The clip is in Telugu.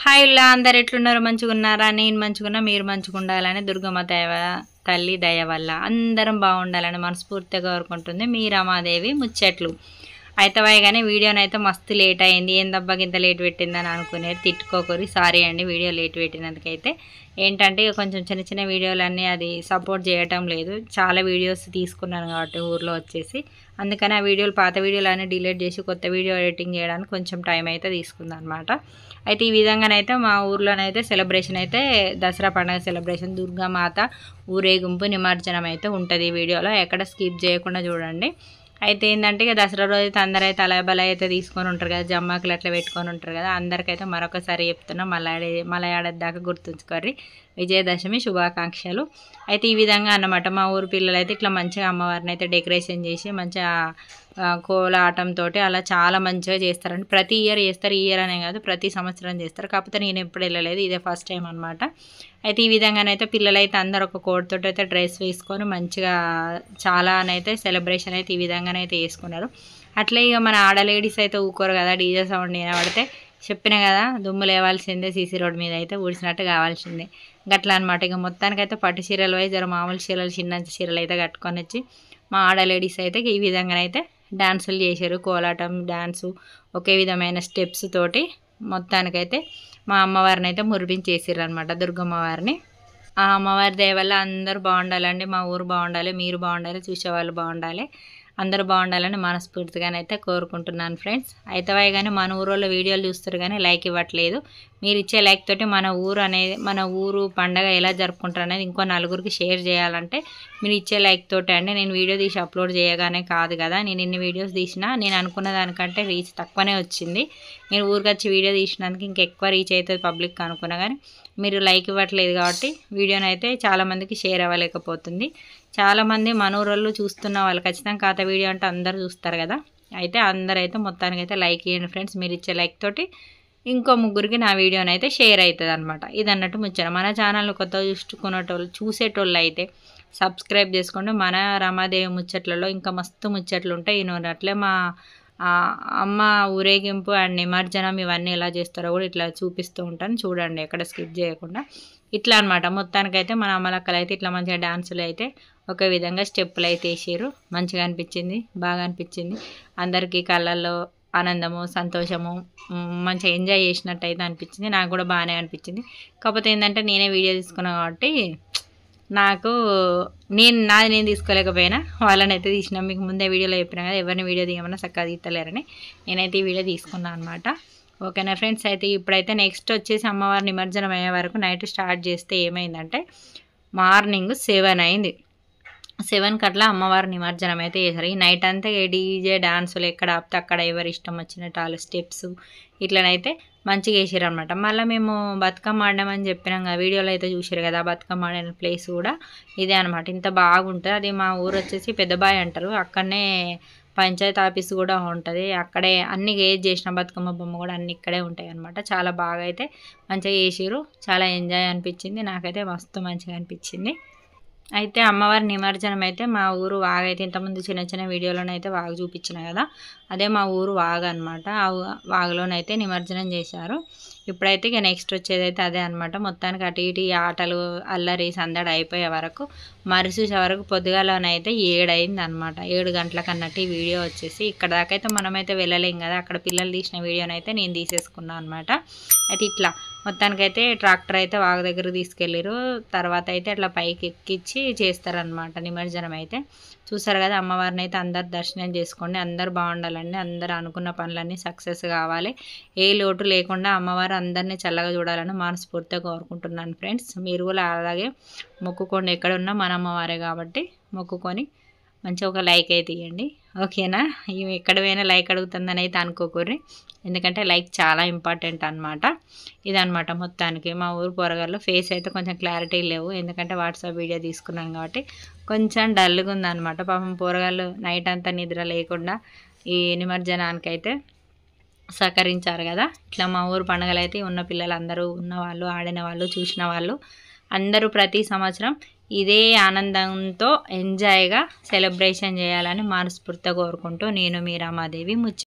హాయ్ ఇలా అందరు ఎట్లున్నారు మంచిగా ఉన్నారా నేను మంచిగున్నా మీరు మంచిగా ఉండాలని దుర్గమ్మ దయ తల్లి దయ వల్ల అందరం బాగుండాలని మనస్ఫూర్తిగా కోరుకుంటుంది మీ రమాదేవి ముచ్చట్లు అయితే కానీ వీడియోనైతే మస్తు లేట్ అయింది ఏందబ్బా ఇంత లేట్ పెట్టిందని అనుకునేది తిట్టుకోకూరి సారీ అండి వీడియో లేట్ పెట్టినందుకైతే ఏంటంటే ఇక కొంచెం చిన్న చిన్న వీడియోలన్నీ అది సపోర్ట్ చేయటం లేదు చాలా వీడియోస్ తీసుకున్నాను కాబట్టి ఊర్లో వచ్చేసి అందుకని ఆ వీడియోలు పాత వీడియోలు అన్నీ డిలీట్ చేసి కొత్త వీడియో ఎడిటింగ్ చేయడానికి కొంచెం టైం అయితే తీసుకుంది అనమాట అయితే ఈ విధంగానైతే మా ఊర్లోనైతే సెలబ్రేషన్ అయితే దసరా పండుగ సెలబ్రేషన్ దుర్గామాత ఊరేగింపు నిమజ్జనం అయితే ఉంటుంది ఈ వీడియోలో ఎక్కడ స్కిప్ చేయకుండా చూడండి అయితే ఏంటంటే ఇక దసరా రోజు అయితే అందరూ అయితే అలయబల అయితే తీసుకొని ఉంటారు కదా జమ్మాకులు అట్లా పెట్టుకొని ఉంటారు కదా అందరికైతే మరొకసారి చెప్తున్నా మళ్ళీ మళ్ళీ ఏడాది దాకా గుర్తుంచుకోర్రి విజయదశమి శుభాకాంక్షలు అయితే ఈ విధంగా అన్నమాట మా ఊరు పిల్లలు అయితే ఇట్లా మంచిగా అమ్మవారిని అయితే డెకరేషన్ చేసి మంచిగా ఆ, కోలాటంతో అలా చాలా మంచిగా చేస్తారండి ప్రతి ఇయర్ చేస్తారు ఈ ఇయర్ అనే కాదు ప్రతి సంవత్సరం చేస్తారు కాకపోతే నేను ఎప్పుడు వెళ్ళలేదు ఇదే ఫస్ట్ టైం అనమాట అయితే ఈ విధంగానైతే పిల్లలైతే అందరు ఒక కోడ్తో అయితే డ్రెస్ వేసుకొని మంచిగా చాలానైతే సెలబ్రేషన్ అయితే ఈ విధంగానైతే చేసుకున్నారు అట్లే ఇక మన ఆడ లేడీస్ అయితే ఊకోరు కదా డీజే సౌండ్ వినబడితే చెప్పిన కదా దుమ్ము లేవాల్సిందే సీసీ రోడ్ మీద అయితే ఊడిసినట్టు కావాల్సిందే గట్లా అనమాట ఇక మొత్తానికైతే పట్టు చీరలు పోయి జర మామూలు చీరలు చిన్న చీరలు అయితే కట్టుకొని వచ్చి మా ఆడ లేడీస్ అయితే ఈ విధంగానైతే డాన్సులు చేశారు కోలాటం డాన్సు ఒకే విధమైన స్టెప్స్ తోటి మొత్తానికైతే మా అమ్మవారిని అయితే మురిపించేసారు అనమాట దుర్గమ్మ వారిని ఆ అమ్మవారి దయ వల్ల అందరూ బాగుండాలండి మా ఊరు బాగుండాలి మీరు బాగుండాలి చూసేవాళ్ళు బాగుండాలి అందరూ బాగుండాలని మనస్ఫూర్తిగానైతే కోరుకుంటున్నాను ఫ్రెండ్స్ అయితే కానీ మన ఊరోళ్ళ వీడియోలు చూస్తారు కానీ లైక్ ఇవ్వట్లేదు మీరు ఇచ్చే లైక్ తోటి మన ఊరు అనేది మన ఊరు పండగ ఎలా జరుపుకుంటారు అనేది ఇంకో నలుగురికి షేర్ చేయాలంటే మీరు ఇచ్చే లైక్ తోటి అండి నేను వీడియో తీసి అప్లోడ్ చేయగానే కాదు కదా నేను ఇన్ని వీడియోస్ తీసినా నేను అనుకున్న దానికంటే రీచ్ తక్కువనే వచ్చింది నేను ఊరికి వచ్చి వీడియో తీసినందుకు ఇంకెక్కువ రీచ్ అవుతుంది పబ్లిక్ అనుకున్నా కానీ మీరు లైక్ ఇవ్వట్లేదు కాబట్టి వీడియోని అయితే చాలామందికి షేర్ అవ్వలేకపోతుంది చాలామంది మనూరోళ్ళు చూస్తున్న వాళ్ళు ఖచ్చితంగా ఖాతా వీడియో అంటే అందరు చూస్తారు కదా అయితే అందరూ అయితే మొత్తానికి అయితే లైక్ ఇవ్వండి ఫ్రెండ్స్ మీరు ఇచ్చే లైక్ తోటి ఇంకో ముగ్గురికి నా వీడియోని అయితే షేర్ అవుతుంది అనమాట ఇది అన్నట్టు ముచ్చట మన ఛానల్ కొత్త చూసుకునేటోళ్ళు చూసేటోళ్ళు అయితే సబ్స్క్రైబ్ చేసుకోండి మన రమాదేవి ముచ్చట్లలో ఇంకా మస్తు ముచ్చట్లు ఉంటాయి నేను అట్లే మా ఆ, అమ్మ ఊరేగింపు అండ్ నిమజ్జనం ఇవన్నీ ఎలా చేస్తారో కూడా ఇట్లా చూపిస్తూ ఉంటాను చూడండి ఎక్కడ స్కిప్ చేయకుండా ఇట్లా అనమాట మొత్తానికైతే మన అమ్మలక్కలు అయితే ఇట్లా మంచిగా డాన్సులు అయితే ఒక విధంగా స్టెప్పులు అయితే వేసారు మంచిగా అనిపించింది బాగా అనిపించింది అందరికీ కళ్ళల్లో ఆనందము సంతోషము మ్, మంచిగా ఎంజాయ్ చేసినట్టు అయితే అనిపించింది నాకు కూడా బాగానే అనిపించింది కాకపోతే ఏంటంటే నేనే వీడియో తీసుకున్నాను కాబట్టి నాకు నేను నాది నేను తీసుకోలేకపోయినా వాళ్ళని అయితే తీసిన మీకు ముందే వీడియోలో చెప్పినా కదా ఎవరిని వీడియో తీయమన్నా చక్కగా తీస్తలేరని నేనైతే ఈ వీడియో తీసుకున్నాను అనమాట ఓకేనా ఫ్రెండ్స్ అయితే ఇప్పుడైతే నెక్స్ట్ వచ్చేసి అమ్మవారి నిమజ్జనం అయ్యే వరకు నైట్ స్టార్ట్ చేస్తే ఏమైందంటే మార్నింగ్ సెవెన్ అయింది సెవెన్కి అట్లా అమ్మవారి నిమజ్జనం అయితే చేశారు ఈ నైట్ అంతా డీజే డాన్సులు ఎక్కడ ఆపితే అక్కడ ఎవరి ఇష్టం వచ్చినట్టు వాళ్ళ స్టెప్స్ ఇట్లనైతే మంచిగా వేసారు అనమాట మళ్ళీ మేము బతుకమ్మ ఆడినామని చెప్పినాం కదా వీడియోలో అయితే చూసారు కదా ఆ బతుకమ్మ ఆడిన ప్లేస్ కూడా ఇదే అనమాట ఇంత బాగుంటుంది అది మా ఊరు వచ్చేసి పెద్దబాయి అంటారు అక్కడనే పంచాయతీ ఆఫీస్ కూడా ఉంటుంది అక్కడే అన్ని ఏజ్ చేసిన బతుకమ్మ బొమ్మ కూడా అన్ని ఇక్కడే ఉంటాయి అనమాట చాలా బాగా అయితే మంచిగా చేసిరు చాలా ఎంజాయ్ అనిపించింది నాకైతే మస్తు మంచిగా అనిపించింది అయితే అమ్మవారి నిమజ్జనం అయితే మా ఊరు వాగు అయితే ఇంతకుముందు చిన్న చిన్న వీడియోలోనైతే వాగు చూపించిన కదా అదే మా ఊరు వాగు అనమాట ఆ వా- వాగులోనైతే నిమజ్జనం చేశారు ఇప్పుడైతే ఇక నెక్స్ట్ వచ్చేది అయితే అదే అనమాట మొత్తానికి అటు ఇటు ఈ ఆటలు అల్లరి సందడి అయిపోయే వరకు మరిచూసే వరకు పొద్దుగాలనైతే ఏడైంది అనమాట ఏడు గంటలకు అన్నట్టు ఈ వీడియో వచ్చేసి ఇక్కడ దాకా అయితే మనమైతే వెళ్ళలేం కదా అక్కడ పిల్లలు తీసిన వీడియోనైతే నేను తీసేసుకున్నాను అనమాట అయితే ఇట్లా మొత్తానికైతే ట్రాక్టర్ అయితే వాగు దగ్గర తీసుకెళ్ళారు తర్వాత అయితే అట్లా పైకి ఎక్కించి చేస్తారనమాట నిమజ్జనం అయితే చూసారు కదా అమ్మవారిని అయితే అందరు దర్శనం చేసుకోండి అందరు బాగుండాలండి అందరు అనుకున్న పనులన్నీ సక్సెస్ కావాలి ఏ లోటు లేకుండా అమ్మవారు అందరినీ చల్లగా చూడాలని మనస్ఫూర్తిగా కోరుకుంటున్నాను ఫ్రెండ్స్ మీరు కూడా అలాగే మొక్కుకోండి ఎక్కడ ఉన్నా మన అమ్మవారే కాబట్టి మొక్కుకొని మంచిగా ఒక లైక్ అయితే ఇవ్వండి ఓకేనా ఇవి ఎక్కడ పోయినా లైక్ అడుగుతుందని అయితే అనుకోకూర్రి ఎందుకంటే లైక్ చాలా ఇంపార్టెంట్ అనమాట ఇదనమాట మొత్తానికి మా ఊరు పొరగాళ్ళు ఫేస్ అయితే కొంచెం క్లారిటీ లేవు ఎందుకంటే వాట్సాప్ వీడియో తీసుకున్నాం కాబట్టి కొంచెం డల్గా ఉందన్నమాట పాపం పోరగాళ్ళు నైట్ అంతా నిద్ర లేకుండా ఈ నిమజ్జనానికి అయితే సహకరించారు కదా ఇట్లా మా ఊరు పండుగలు అయితే ఉన్న పిల్లలందరూ ఉన్న వాళ్ళు ఆడిన వాళ్ళు చూసిన వాళ్ళు అందరూ ప్రతి సంవత్సరం ఇదే ఆనందంతో ఎంజాయ్గా సెలబ్రేషన్ చేయాలని మనస్ఫూర్తిగా కోరుకుంటూ నేను మీ రామాదేవి ముచ్చ